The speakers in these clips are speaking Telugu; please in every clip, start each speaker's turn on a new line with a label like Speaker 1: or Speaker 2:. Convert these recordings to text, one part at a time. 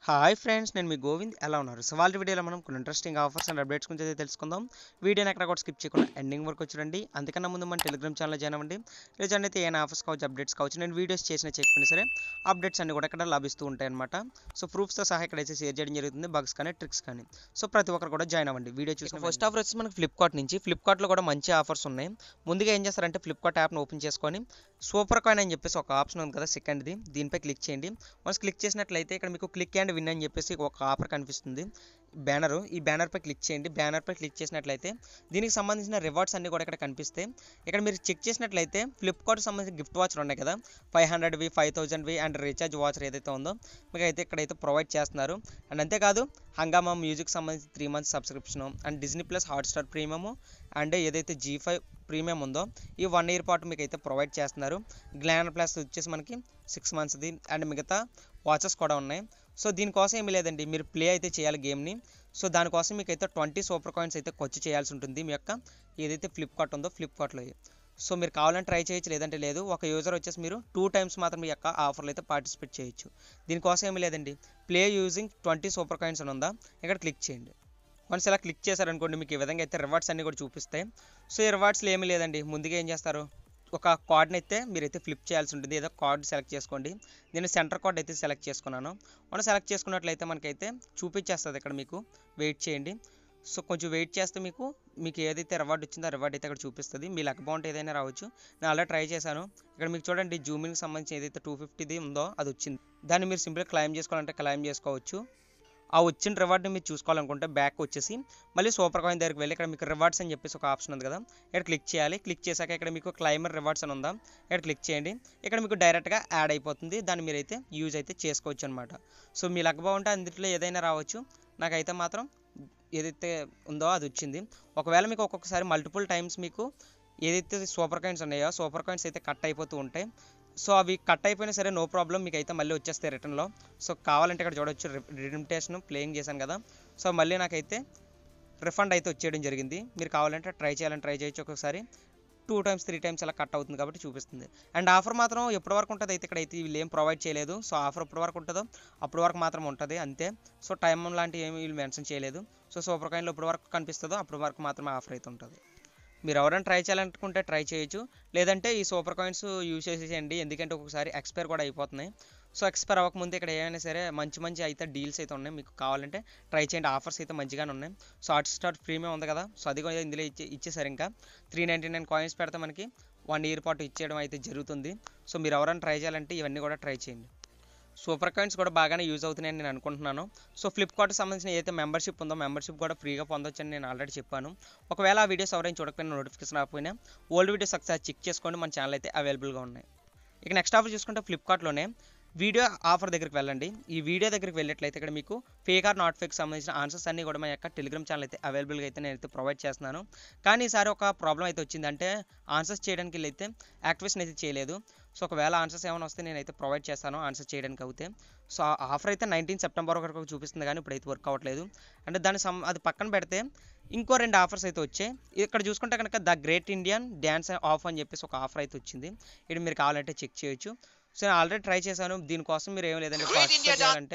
Speaker 1: హాయ్ ఫ్రెండ్స్ నేను మీ గోవింద్ ఎలా ఉన్నారు సో వాళ్ళ వీడియోలో మనం కొన్ని ఇంట్రెస్టింగ్ ఆఫర్స్ అండ్ అప్డేట్స్ గురించి అయితే తెలుసుకుందాం వీడియోని ఎక్కడ కూడా స్కిప్ చేయకుండా ఎండింగ్ వరకు వచ్చి అందుకన్నా ముందు మన టెలిగ్రామ్ ఛానల్ జాయిన్ అవ్వండి రిజన్ అయితే ఏమైనా ఆఫర్స్ కావచ్చు అప్డేట్స్ కావచ్చు నేను వీడియోస్ చేసిన చెప్పినా సరే అప్డేట్స్ అన్ని కూడా ఇక్కడ లభిస్తూ ఉంటాయి అనమాట సో ప్రూఫ్స్తో సహా ఇక్కడ అయితే షేర్ చేయడం జరుగుతుంది బగ్స్ కానీ ట్రిక్స్ కానీ సో ప్రతి ఒక్కరు కూడా జాయిన్ అవ్వండి వీడియో చూసి ఫస్ట్ ఆఫర్ వచ్చి మనకి ఫ్లిప్కార్ట్ నుంచి ఫ్లిప్కార్ట్లో కూడా మంచి ఆఫర్స్ ఉన్నాయి ముందుగా ఏం చేస్తారంటే ఫ్లిప్కార్ట్ యాప్ను ఓపెన్ చేసుకొని సూపర్ కాయిన్ అని చెప్పేసి ఒక ఆప్షన్ ఉంది కదా సెకండ్ది దీనిపై క్లిక్ చేయండి వన్స్ క్లిక్ చేసినట్లయితే ఇక్కడ మీకు క్లిక్ అండ్ విన్ అని చెప్పేసి ఒక ఆఫర్ కనిపిస్తుంది బ్యానర్ ఈ బ్యానర్పై క్లిక్ చేయండి బ్యానర్పై క్లిక్ చేసినట్లయితే దీనికి సంబంధించిన రివార్డ్స్ అన్ని కూడా ఇక్కడ కనిపిస్తాయి ఇక్కడ మీరు చెక్ చేసినట్లయితే ఫ్లిప్కార్ట్ సంబంధించిన గిఫ్ట్ వాచర్ ఉన్నాయి కదా ఫైవ్ హండ్రెడ్వి ఫైవ్ థౌజండ్వి అండ్ రీఛార్జ్ వాచర్ ఏదైతే ఉందో మీకు అయితే ఇక్కడైతే ప్రొవైడ్ చేస్తున్నారు అండ్ అంతేకాదు హంగామా మ్యూజిక్ సంబంధించి three months subscription and Disney plus Hotstar premium and ఏదైతే జీ ఫైవ్ ప్రీమియం ఉందో ఈ వన్ ఇయర్ పాటు మీకు అయితే ప్రొవైడ్ చేస్తున్నారు గ్లాన్ ప్లస్ వచ్చేసి మనకి సిక్స్ మంత్స్ది అండ్ మిగతా వాచెస్ కూడా ఉన్నాయి సో దీనికోసం ఏమీ లేదండి మీరు ప్లే అయితే చేయాలి గేమ్ని సో దానికోసం మీకు అయితే ట్వంటీ సూపర్ కాయిన్స్ అయితే ఖర్చు చేయాల్సి ఉంటుంది మీ యొక్క ఏదైతే ఫ్లిప్కార్ట్ ఉందో ఫ్లిప్కార్ట్లో సో మీరు కావాలని ట్రై చేయొచ్చు లేదంటే లేదు ఒక యూజర్ వచ్చేసి మీరు టూ టైమ్స్ మాత్రం మీ యొక్క ఆఫర్లో అయితే పార్టిసిపేట్ చేయొచ్చు దీనికోసం ఏమీ లేదండి play using twenty super coins అని ఉందా ఇక్కడ క్లిక్ చేయండి వన్స్ ఇలా క్లిక్ చేశారనుకోండి మీకు ఈ విధంగా అయితే రివార్డ్స్ అన్ని కూడా చూపిస్తాయి సో ఈ రివార్డ్స్లో ఏమీ లేదండి ముందుగా ఏం చేస్తారు ఒక కార్డ్ని అయితే మీరైతే ఫ్లిప్ చేయాల్సి ఉంటుంది ఏదో కార్డ్ సెలెక్ట్ చేసుకోండి నేను సెంటర్ కార్డ్ అయితే సెలెక్ట్ చేసుకున్నాను మనం సెలెక్ట్ చేసుకున్నట్లయితే మనకైతే చూపించేస్తుంది ఇక్కడ మీకు వెయిట్ చేయండి సో కొంచెం వెయిట్ చేస్తే మీకు మీకు ఏదైతే రివార్డ్ వచ్చిందో ఆ రివార్డ్ అయితే అక్కడ చూపిస్తుంది మీ లక్ అమౌంట్ ఏదైనా రావచ్చు నేను అలా ట్రై చేశాను ఇక్కడ మీకు చూడండి జూమింగ్కి సంబంధించి ఏదైతే టూ ఫిఫ్టీది ఉందో అది వచ్చింది దాన్ని మీరు సింపుల్గా క్లైమ్ చేసుకోవాలంటే క్లైమ్ చేసుకోవచ్చు ఆ వచ్చిన రివార్డ్ని మీరు చూసుకోవాలనుకుంటే బ్యాక్ వచ్చేసి మళ్ళీ సూపర్ కాయిన్ దగ్గరికి వెళ్ళి ఇక్కడ మీకు రివార్డ్స్ అని చెప్పేసి ఒక ఆప్షన్ ఉంది కదా ఇక్కడ క్లిక్ చేయాలి క్లిక్ చేశాక ఇక్కడ మీకు క్లైమర్ రివార్డ్స్ అని ఉందా ఇక్కడ క్లిక్ చేయండి ఇక్కడ మీకు డైరెక్ట్గా యాడ్ అయిపోతుంది దాన్ని మీరైతే యూజ్ అయితే చేసుకోవచ్చు అనమాట సో మీ లక్ బాగుంటే అందులో ఏదైనా రావచ్చు నాకైతే మాత్రం ఏదైతే ఉందో అది వచ్చింది ఒకవేళ మీకు ఒక్కొక్కసారి మల్టిపుల్ టైమ్స్ మీకు ఏదైతే సూపర్ కాయిన్స్ ఉన్నాయో సూపర్ కాయిన్స్ అయితే కట్ అయిపోతూ ఉంటాయి సో అవి కట్ అయిపోయినా సరే నో ప్రాబ్లం మీకు అయితే మళ్ళీ వచ్చేస్తాయి రిటర్న్లో సో కావాలంటే ఇక్కడ చూడొచ్చు రిమిటేషన్ ప్లేయింగ్ చేశాను కదా సో మళ్ళీ నాకైతే రిఫండ్ అయితే వచ్చేయడం జరిగింది మీరు కావాలంటే ట్రై చేయాలని ట్రై చేయొచ్చు ఒకసారి టూ టైమ్స్ త్రీ టైమ్స్ అలా కట్ అవుతుంది కాబట్టి చూపిస్తుంది అండ్ ఆఫర్ మాత్రం ఎప్పటి వరకు ఉంటుంది అయితే ఇక్కడ అయితే వీళ్ళు ఏం ప్రొవైడ్ చేయలేదు సో ఆఫర్ ఎప్పటి వరకు ఉంటుందో అప్పటి వరకు మాత్రం ఉంటుంది అంతే సో టైం లాంటివి ఏమి వీళ్ళు మెన్షన్ చేయలేదు సో సూపర్ కాయిన్లో ఎప్పటి వరకు కనిపిస్తుందో అప్పటి వరకు మాత్రమే ఆఫర్ అయితే ఉంటుంది మీరు ఎవరైనా ట్రై చేయాలనుకుంటే ట్రై చేయొచ్చు లేదంటే ఈ సూపర్ కాయిన్స్ యూజ్ చేసేయండి ఎందుకంటే ఒక్కొక్కసారి ఎక్స్పైర్ కూడా అయిపోతున్నాయి సో ఎక్స్పైర్ అవ్వకముందు ఇక్కడ ఏమైనా సరే మంచి మంచి అయితే డీల్స్ అయితే ఉన్నాయి మీకు కావాలంటే ట్రై చేయండి ఆఫర్స్ అయితే మంచిగానే ఉన్నాయి సో హాట్ స్టార్ ప్రీమియం ఉంది కదా సో అది కూడా ఇందులో ఇచ్చే ఇచ్చేసారు ఇంకా త్రీ నైంటీ నైన్ కాయిన్స్ పెడితే మనకి వన్ ఇయర్ పాటు ఇచ్చేయడం అయితే జరుగుతుంది సో మీరు ఎవరైనా ట్రై చేయాలంటే ఇవన్నీ కూడా ట్రై చేయండి సూపర్ కాయిన్స్ కూడా బాగానే యూజ్ అవుతున్నాయని నేను అనుకుంటున్నాను సో ఫ్లిప్కార్ట్ సంబంధించిన ఏదైతే మెంబర్షిప్ ఉందో మెంబర్షిప్ కూడా ఫ్రీగా పొందొచ్చని నేను ఆల్రెడీ చెప్పాను ఒకవేళ ఆ వీడియోస్ ఎవరైనా చూడకపోయినా నోటిఫికేషన్ రాకపోయినా ఓల్డ్ వీడియోస్ ఒకసారి చెక్ చేసుకోండి మన ఛానల్ అయితే అవైలబుల్గా ఉన్నాయి ఇక నెక్స్ట్ ఆఫర్ చూసుకుంటే ఫ్లిప్కార్ట్లోనే వీడియో ఆఫర్ దగ్గరికి వెళ్ళండి ఈ వీడియో దగ్గరికి వెళ్ళినట్లయితే ఇక్కడ మీకు ఫేక్ ఆర్ నాట్ ఫేక్ సంబంధించిన ఆన్సర్స్ అన్ని కూడా మా యొక్క టెలిగ్రామ్ ఛానల్ అయితే అవైలబుల్గా అయితే నేను అయితే ప్రొవైడ్ చేస్తున్నాను కానీ ఈసారి ఒక ప్రాబ్లం అయితే వచ్చిందంటే ఆన్సర్స్ చేయడానికి వెళ్ళైతే యాక్టివేషన్ అయితే చేయలేదు సో ఒకవేళ ఆన్సర్స్ ఏమైనా వస్తే నేనైతే ప్రొవైడ్ చేస్తాను ఆన్సర్ చేయడానికి అయితే సో ఆ ఆఫర్ అయితే నైన్టీన్ సెప్టెంబర్ వరకు చూపిస్తుంది కానీ ఇప్పుడైతే వర్క్ అవ్వట్లేదు అంటే దాని సం అది పక్కన పెడితే ఇంకో రెండు ఆఫర్స్ అయితే వచ్చాయి ఇక్కడ చూసుకుంటే కనుక the great Indian dance of అని చెప్పేసి ఒక ఆఫర్ అయితే వచ్చింది ఇది మీరు కావాలంటే చెక్ చేయొచ్చు సో నేను ఆల్రెడీ ట్రై చేశాను దీనికోసం మీరు ఏం లేదండి పార్టిసిపేట్ చేయాలంటే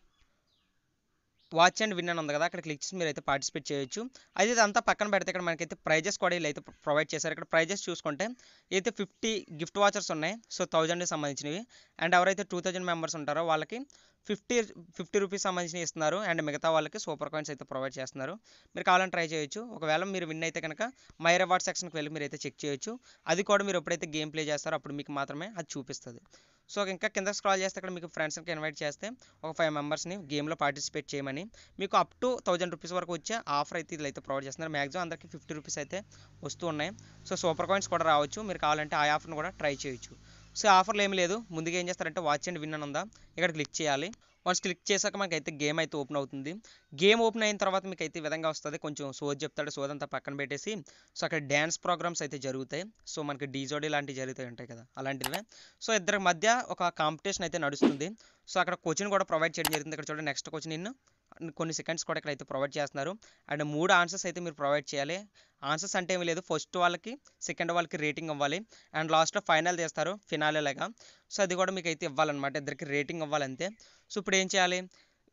Speaker 1: వాచ్ అండ్ విన్ అని ఉంది కదా అక్కడ క్లిక్ చేసి మీరు అయితే పార్టిసిపేట్ చేయొచ్చు అయితే ఇదంతా పక్కన పెడితే ఇక్కడ మనకైతే ప్రైజెస్ కూడా వీళ్ళు అయితే ప్రొవైడ్ చేశారు ఇక్కడ ప్రైజెస్ చూసుకుంటే అయితే ఫిఫ్టీ గిఫ్ట్ వాచర్స్ ఉన్నాయి సో థౌజండ్కి సంబంధించినవి అండ్ ఎవరైతే టూ థౌజండ్ మెంబర్స్ ఉంటారో వాళ్ళకి ఫిఫ్టీ ఫిఫ్టీ రూపీస్ సంబంధించి ఇస్తున్నారు అండ్ మిగతా వాళ్ళకి సూపర్ కాయిన్స్ అయితే ప్రొవైడ్ చేస్తున్నారు మీరు కావాలని ట్రై చేయొచ్చు ఒకవేళ మీరు విన్ అయితే కనుక మై రివార్డ్ సెక్షన్కి వెళ్ళి మీరు అయితే చెక్ చేయొచ్చు అది కూడా మీరు ఎప్పుడైతే గేమ్ ప్లే చేస్తారో అప్పుడు మీకు మాత్రమే అది చూపిస్తుంది సో ఇంకా కింద స్క్రాల్ చేస్తే ఇక్కడ మీకు ఫ్రెండ్స్కి ఇన్వైట్ చేస్తే ఒక ఫైవ్ మెంబర్స్ని గేమ్లో పార్టిసిపేట్ చేయమని మీకు అప్ టు థౌజండ్ రూపీస్ వరకు వచ్చే ఆఫర్ అయితే ఇది అయితే ప్రొవైడ్ చేస్తున్నారు మ్యాక్సిమం అందరికీ ఫిఫ్టీ రూపీస్ అయితే వస్తూ ఉన్నాయి సో సూపర్ కాయిన్స్ కూడా రావచ్చు మీరు కావాలంటే ఆ ఆఫర్ని కూడా ట్రై చేయొచ్చు సో ఆఫర్లు ఏమి లేదు ముందుగా ఏం చేస్తారంటే వాచ్ అండ్ విన్ అని ఉందా ఇక్కడ క్లిక్ చేయాలి వన్స్ క్లిక్ చేశాక మనకి అయితే గేమ్ అయితే ఓపెన్ అవుతుంది గేమ్ ఓపెన్ అయిన తర్వాత మీకు అయితే ఈ విధంగా వస్తుంది కొంచెం సోది చెప్తాడు సోది అంతా పక్కన పెట్టేసి సో అక్కడ డ్యాన్స్ ప్రోగ్రామ్స్ అయితే జరుగుతాయి సో మనకి డీజోడీ లాంటివి జరుగుతాయి ఉంటాయి కదా అలాంటివే సో ఇద్దరి మధ్య ఒక కాంపిటీషన్ అయితే నడుస్తుంది సో అక్కడ కోచింగ్ కూడా ప్రొవైడ్ చేయడం జరుగుతుంది ఇక్కడ చూడండి నెక్స్ట్ కోచింగ్ నిన్ను కొన్ని సెకండ్స్ కూడా ఇక్కడ అయితే ప్రొవైడ్ చేస్తున్నారు అండ్ మూడు ఆన్సర్స్ అయితే మీరు ప్రొవైడ్ చేయాలి ఆన్సర్స్ అంటే ఏమీ లేదు ఫస్ట్ వాళ్ళకి సెకండ్ వాళ్ళకి రేటింగ్ ఇవ్వాలి అండ్ లాస్ట్లో ఫైనల్ చేస్తారు ఫినాలే లాగా సో అది కూడా మీకు అయితే ఇవ్వాలన్నమాట ఇద్దరికి రేటింగ్ ఇవ్వాలంతే సో ఇప్పుడు ఏం చేయాలి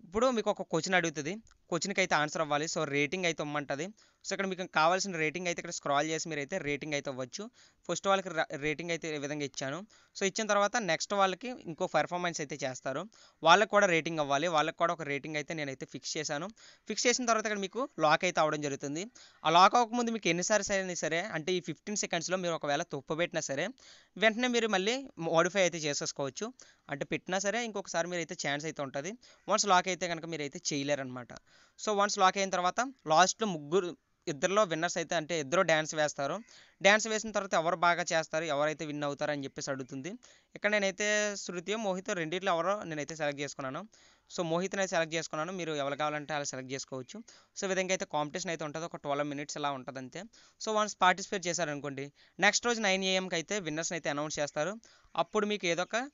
Speaker 1: ఇప్పుడు మీకు ఒక క్వశ్చన్ అడుగుతుంది క్వశ్చన్కి అయితే ఆన్సర్ అవ్వాలి సో రేటింగ్ అయితే ఇమ్మంటుంది సో ఇక్కడ మీకు కావాల్సిన రేటింగ్ అయితే ఇక్కడ స్క్రాల్ చేసి మీరు అయితే రేటింగ్ అయితే ఇవ్వచ్చు ఫస్ట్ వాళ్ళకి రేటింగ్ అయితే ఈ విధంగా ఇచ్చాను సో ఇచ్చిన తర్వాత నెక్స్ట్ వాళ్ళకి ఇంకో పెర్ఫార్మెన్స్ అయితే చేస్తారు వాళ్ళకి కూడా రేటింగ్ అవ్వాలి వాళ్ళకి కూడా ఒక రేటింగ్ అయితే నేనైతే ఫిక్స్ చేశాను ఫిక్స్ చేసిన తర్వాత ఇక్కడ మీకు లాక్ అయితే అవడం జరుగుతుంది ఆ లాక్ అవ్వకముందు మీకు ఎన్నిసార్లు అయినా సరే అంటే ఈ ఫిఫ్టీన్ సెకండ్స్లో మీరు ఒకవేళ తుప్పు పెట్టినా సరే వెంటనే మీరు మళ్ళీ మోడిఫై అయితే చేసేసుకోవచ్చు అంటే పెట్టినా సరే ఇంకొకసారి మీరు అయితే ఛాన్స్ అయితే ఉంటుంది వన్స్ లాక్ అయితే కనుక మీరు అయితే చేయలేరనమాట సో వన్స్ లాక్ అయిన తర్వాత లాస్ట్లో ముగ్గురు ఇద్దరిలో విన్నర్స్ అయితే అంటే ఇద్దరు డ్యాన్స్ వేస్తారు డ్యాన్స్ వేసిన తర్వాత ఎవరు బాగా చేస్తారు ఎవరైతే విన్ అవుతారు అని చెప్పేసి అడుగుతుంది ఇక్కడ నేనైతే శృతి మోహిత్ రెండిట్లో ఎవరో నేనైతే సెలెక్ట్ చేసుకున్నాను సో మోహిత్ని అయితే సెలెక్ట్ చేసుకున్నాను మీరు ఎవరు కావాలంటే అలా సెలెక్ట్ చేసుకోవచ్చు సో ఈ విధంగా అయితే కాంపిటీషన్ అయితే ఉంటుంది ఒక ట్వెల్వ్ మినిట్స్ అలా ఉంటుంది అంతే సో వన్స్ పార్టిసిపేట్ చేశారనుకోండి నెక్స్ట్ రోజు నైన్ ఏఎంకి అయితే విన్నర్స్ని అయితే అనౌన్స్ చేస్తారు అప్పుడు మీకు ఏదో ఒక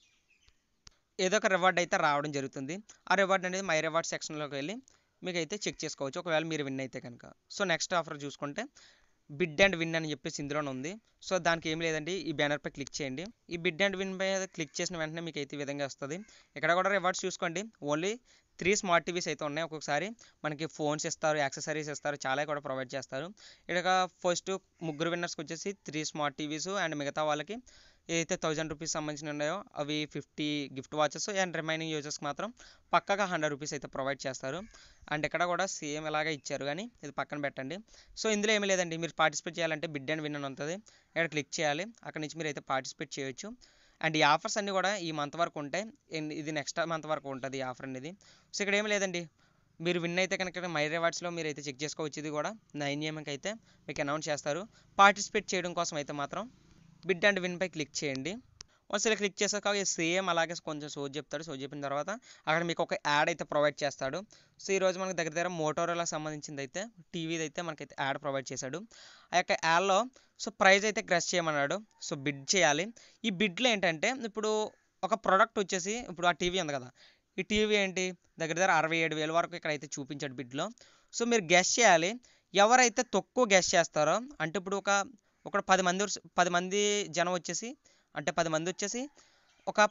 Speaker 1: ఏదో ఒక రివార్డ్ అయితే రావడం జరుగుతుంది ఆ రివార్డ్ అనేది మై రివార్డ్ సెక్షన్లోకి వెళ్ళి మీకు అయితే చెక్ చేసుకోవచ్చు ఒకవేళ మీరు విన్ అయితే కనుక సో నెక్స్ట్ ఆఫర్ చూసుకుంటే బిడ్ అండ్ విన్ అని చెప్పేసి ఇందులోనే ఉంది సో దానికి ఏం లేదండి ఈ బ్యానర్పై క్లిక్ చేయండి ఈ బిడ్ అండ్ విన్ పై క్లిక్ చేసిన వెంటనే మీకు అయితే ఈ విధంగా వస్తుంది ఇక్కడ కూడా రివార్డ్స్ చూసుకోండి ఓన్లీ త్రీ స్మార్ట్ టీవీస్ అయితే ఉన్నాయి ఒక్కొక్కసారి మనకి ఫోన్స్ ఇస్తారు యాక్సెసరీస్ ఇస్తారు చాలా కూడా ప్రొవైడ్ చేస్తారు ఇక్కడ ఫస్ట్ ముగ్గురు విన్నర్స్కి వచ్చేసి త్రీ స్మార్ట్ టీవీస్ అండ్ మిగతా వాళ్ళకి ఏదైతే థౌజండ్ రూపీస్ సంబంధించిన ఉన్నాయో అవి fifty gift watches and remaining యూజర్స్కి మాత్రం పక్కగా హండ్రెడ్ రూపీస్ అయితే ప్రొవైడ్ చేస్తారు అండ్ ఇక్కడ కూడా సేమ్ ఇలాగే ఇచ్చారు కానీ ఇది పక్కన పెట్టండి సో ఇందులో ఏమీ లేదండి మీరు పార్టిసిపేట్ చేయాలంటే బిడ్ అండ్ విన్ అని ఉంటుంది ఇక్కడ క్లిక్ చేయాలి అక్కడ నుంచి మీరు అయితే పార్టిసిపేట్ చేయొచ్చు అండ్ ఈ ఆఫర్స్ అన్నీ కూడా ఈ మంత్ వరకు ఉంటాయి అండ్ ఇది నెక్స్ట్ మంత్ వరకు ఉంటుంది ఈ ఆఫర్ అనేది సో ఇక్కడ ఏమీ లేదండి మీరు విన్ అయితే కనుక మై రివార్డ్స్లో మీరు అయితే చెక్ చేసుకోవచ్చు ఇది కూడా నైన్ ఏఎంకి అయితే మీకు అనౌన్స్ చేస్తారు పార్టిసిపేట్ చేయడం కోసం అయితే మాత్రం బిడ్ అండ్ విన్ పై క్లిక్ చేయండి వన్స్ ఇలా క్లిక్ చేసాక సేమ్ అలాగే కొంచెం సోజ్ చెప్తాడు సోజ్ చెప్పిన తర్వాత అక్కడ మీకు ఒక యాడ్ అయితే ప్రొవైడ్ చేస్తాడు సో ఈరోజు మనకి దగ్గర దగ్గర మోటోరోలా సంబంధించింది అయితే టీవీది అయితే మనకైతే యాడ్ ప్రొవైడ్ చేశాడు ఆ యొక్క యాడ్లో సో ప్రైస్ అయితే గ్రెస్ చేయమన్నాడు సో బిడ్ చేయాలి ఈ బిడ్లో ఏంటంటే ఇప్పుడు ఒక ప్రోడక్ట్ వచ్చేసి ఇప్పుడు ఆ టీవీ ఉంది కదా ఈ టీవీ ఏంటి దగ్గర దగ్గర అరవై ఏడు వేల వరకు ఇక్కడ అయితే చూపించాడు బిడ్లో సో మీరు గెస్ చేయాలి ఎవరైతే తక్కువ గెస్ చేస్తారో అంటే ఇప్పుడు ఒక ఒక పది మంది పది మంది జనం వచ్చేసి అంటే పది మంది వచ్చేసి ఒక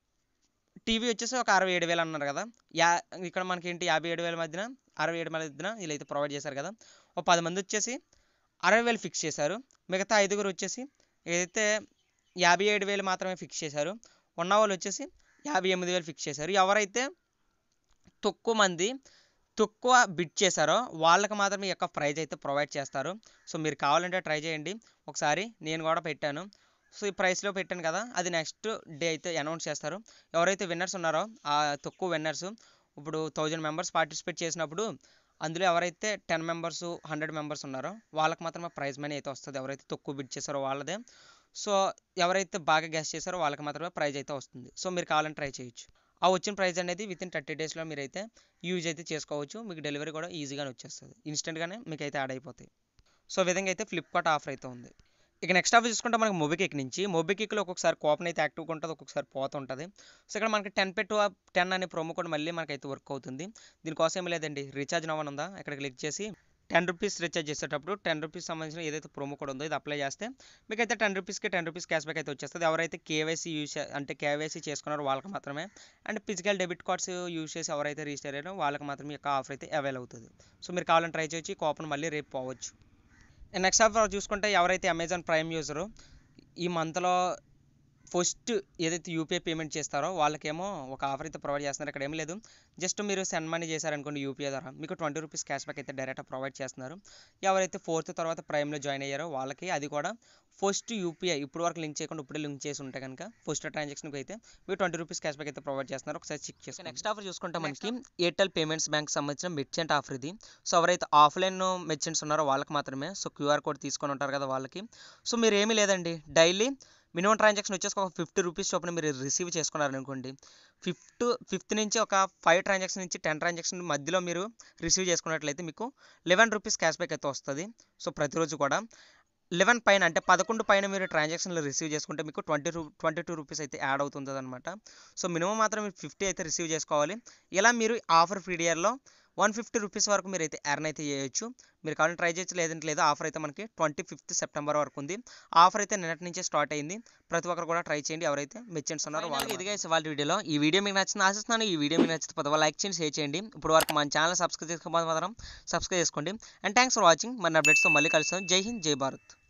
Speaker 1: టీవీ వచ్చేసి ఒక అరవై ఏడు వేలు అన్నారు కదా యా ఇక్కడ మనకి ఏంటి యాభై ఏడు వేల మధ్యన అరవై ఏడు మధ్యన వీళ్ళైతే ప్రొవైడ్ చేశారు కదా ఒక పది మంది వచ్చేసి అరవై వేలు ఫిక్స్ చేశారు మిగతా ఐదుగురు వచ్చేసి ఏదైతే యాభై ఏడు వేలు మాత్రమే ఫిక్స్ చేశారు ఉన్న వాళ్ళు వచ్చేసి యాభై ఎనిమిది వేలు ఫిక్స్ చేశారు ఎవరైతే తక్కువ మంది తక్కువ బిడ్ చేశారో వాళ్ళకి మాత్రమే ఈ యొక్క ప్రైజ్ అయితే ప్రొవైడ్ చేస్తారు సో మీరు కావాలంటే ట్రై చేయండి ఒకసారి నేను కూడా పెట్టాను సో ఈ ప్రైస్లో పెట్టాను కదా అది నెక్స్ట్ డే అయితే అనౌన్స్ చేస్తారు ఎవరైతే విన్నర్స్ ఉన్నారో ఆ తక్కువ విన్నర్స్ ఇప్పుడు థౌజండ్ మెంబర్స్ పార్టిసిపేట్ చేసినప్పుడు అందులో ఎవరైతే టెన్ మెంబర్స్ హండ్రెడ్ మెంబర్స్ ఉన్నారో వాళ్ళకి మాత్రమే ప్రైజ్ మనీ అయితే వస్తుంది ఎవరైతే తక్కువ బిడ్ చేశారో వాళ్ళదే సో ఎవరైతే బాగా గెస్ట్ చేశారో వాళ్ళకి మాత్రమే ప్రైజ్ అయితే వస్తుంది సో మీరు కావాలని ట్రై చేయొచ్చు ఆ వచ్చిన ప్రైజ్ అనేది విత్ ఇన్ థర్టీ డేస్లో మీరు అయితే యూజ్ అయితే చేసుకోవచ్చు మీకు డెలివరీ కూడా ఈజీగానే వచ్చేస్తుంది ఇన్స్టెంట్గానే మీకు అయితే యాడ్ అయిపోతాయి సో ఈ విధంగా అయితే ఫ్లిప్కార్ట్ ఆఫర్ అయితే ఉంది ఇక నెక్స్ట్ ఆఫర్ చూసుకుంటే మనకి మొబికిక్ నుంచి మొబికిక్లో ఒక్కొక్కసారి కోపన్ అయితే యాక్టివ్గా ఉంటుంది ఒక్కొక్కసారి పోతుంటుంది సో ఇక్కడ మనకి టెన్ పెట్ టెన్ అనే ప్రోమో కోడ్ మళ్ళీ మనకైతే వర్క్ అవుతుంది దీనికోసం ఏమీ లేదండి రీఛార్జ్ నవ్వను ఉందా ఇక్కడ క్లిక్ చేసి టెన్ రూపీస్ రీఛార్జ్ చేసేటప్పుడు టెన్ రూపీస్ సంబంధించిన ఏదైతే ప్రోమో కోడ్ ఉందో ఇది అప్లై చేస్తే మీకు అయితే టెన్ రూపీస్కి టెన్ రూపీస్ క్యాష్ బ్యాక్ అయితే వచ్చేస్తుంది ఎవరైతే కేవైసీ యూస్ అంటే కేవైసీ చేసుకున్నారో వాళ్ళకి మాత్రమే and physical debit cards use చేసి ఎవరైతే రిజిస్టర్ అయ్యారో వాళ్ళకి మాత్రమే ఈ యొక్క ఆఫర్ అయితే అవైల్ అవుతుంది సో మీరు కావాలని ట్రై చేయొచ్చు ఈ కూపన్ మళ్ళీ రేపు పోవచ్చు నెక్స్ట్ ఆఫర్ చూసుకుంటే ఎవరైతే అమెజాన్ ప్రైమ్ యూజరు ఈ మంత్లో ఫస్ట్ ఏదైతే యూపీఐ పేమెంట్ చేస్తారో వాళ్ళకేమో ఒక ఆఫర్ అయితే ప్రొవైడ్ చేస్తున్నారు ఇక్కడ ఏం లేదు జస్ట్ మీరు సెండ్ మనీ చేశారనుకోండి యూపీఐ ద్వారా మీకు ట్వంటీ రూపీస్ క్యాష్ బ్యాక్ అయితే డైరెక్ట్గా ప్రొవైడ్ చేస్తున్నారు ఎవరైతే ఫోర్త్ తర్వాత ప్రైమ్లో జాయిన్ అయ్యారో వాళ్ళకి అది కూడా ఫస్ట్ యూపీఐ ఇప్పుడు వరకు లింక్ చేయకుండా ఇప్పుడే లింక్ చేసి ఉంటే కనుక ఫస్ట్ ట్రాన్సాక్షన్కి అయితే మీరు ట్వంటీ రూపీస్ క్యాష్ బ్యాక్ అయితే ప్రొవైడ్ చేస్తున్నారు ఒకసారి చెక్ చేసి నెక్స్ట్ ఆఫర్ చూసుకుంటే మనకి ఎయిర్టెల్ పేమెంట్స్ బ్యాంక్ సంబంధించిన మెర్చెంట్ ఆఫర్ ఇది సో ఎవరైతే ఆఫ్లైన్ మెర్చెంట్స్ ఉన్నారో వాళ్ళకి మాత్రమే సో క్యూఆర్ కోడ్ తీసుకొని ఉంటారు కదా వాళ్ళకి సో మీరు ఏమీ లేదండి డైలీ మినిమం ట్రాన్సాక్షన్ వచ్చేసి ఒక ఫిఫ్టీ రూపీస్ చొప్పున మీరు రిసీవ్ చేసుకున్నారనుకోండి ఫిఫ్త్ ఫిఫ్త్ నుంచి ఒక ఫైవ్ ట్రాన్సాక్షన్ నుంచి టెన్ ట్రాన్సాక్షన్ మధ్యలో మీరు రిసీవ్ చేసుకున్నట్లయితే మీకు లెవెన్ రూపీస్ క్యాష్ బ్యాక్ అయితే వస్తుంది సో ప్రతిరోజు కూడా లెవెన్ పైన అంటే పదకొండు పైన మీరు ట్రాన్సాక్షన్లు రిసీవ్ చేసుకుంటే మీకు ట్వంటీ రూ ట్వంటీ టూ రూపీస్ అయితే యాడ్ అవుతుంది అనమాట సో మినిమం మాత్రం మీరు ఫిఫ్టీ అయితే రిసీవ్ చేసుకోవాలి ఇలా మీరు ఆఫర్ పీరియడ్లో వన్ ఫిఫ్టీ రూపీస్ వరకు మీరు అయితే ఎర్న్ అయితే చేయొచ్చు మీరు కావాలని ట్రై చేయొచ్చు లేదంటే లేదు ఆఫర్ అయితే మనకి ట్వంటీ ఫిఫ్త్ సెప్టెంబర్ వరకు ఉంది ఆఫర్ అయితే నిన్నటి నుంచే స్టార్ట్ అయింది ప్రతి ఒక్కరు కూడా ట్రై చేయండి ఎవరైతే మెచ్చెంట్స్ ఉన్నారో వాళ్ళు ఇదిగా ఇవాళ వీడియోలో ఈ వీడియో మీకు నచ్చింది ఆశిస్తున్నాను ఈ వీడియో మీకు నచ్చితే పదవ లైక్ చేయండి షేర్ చేయండి ఇప్పుడు వరకు మన ఛానల్ సబ్స్క్రైబ్ చేసుకోకపోతే మాత్రం సబ్స్క్రైబ్ చేసుకోండి అండ్ థ్యాంక్స్ ఫర్ వాచింగ్ మన అప్డేట్స్తో మళ్ళీ కలుస్తాం జై హింద్ జై భారత్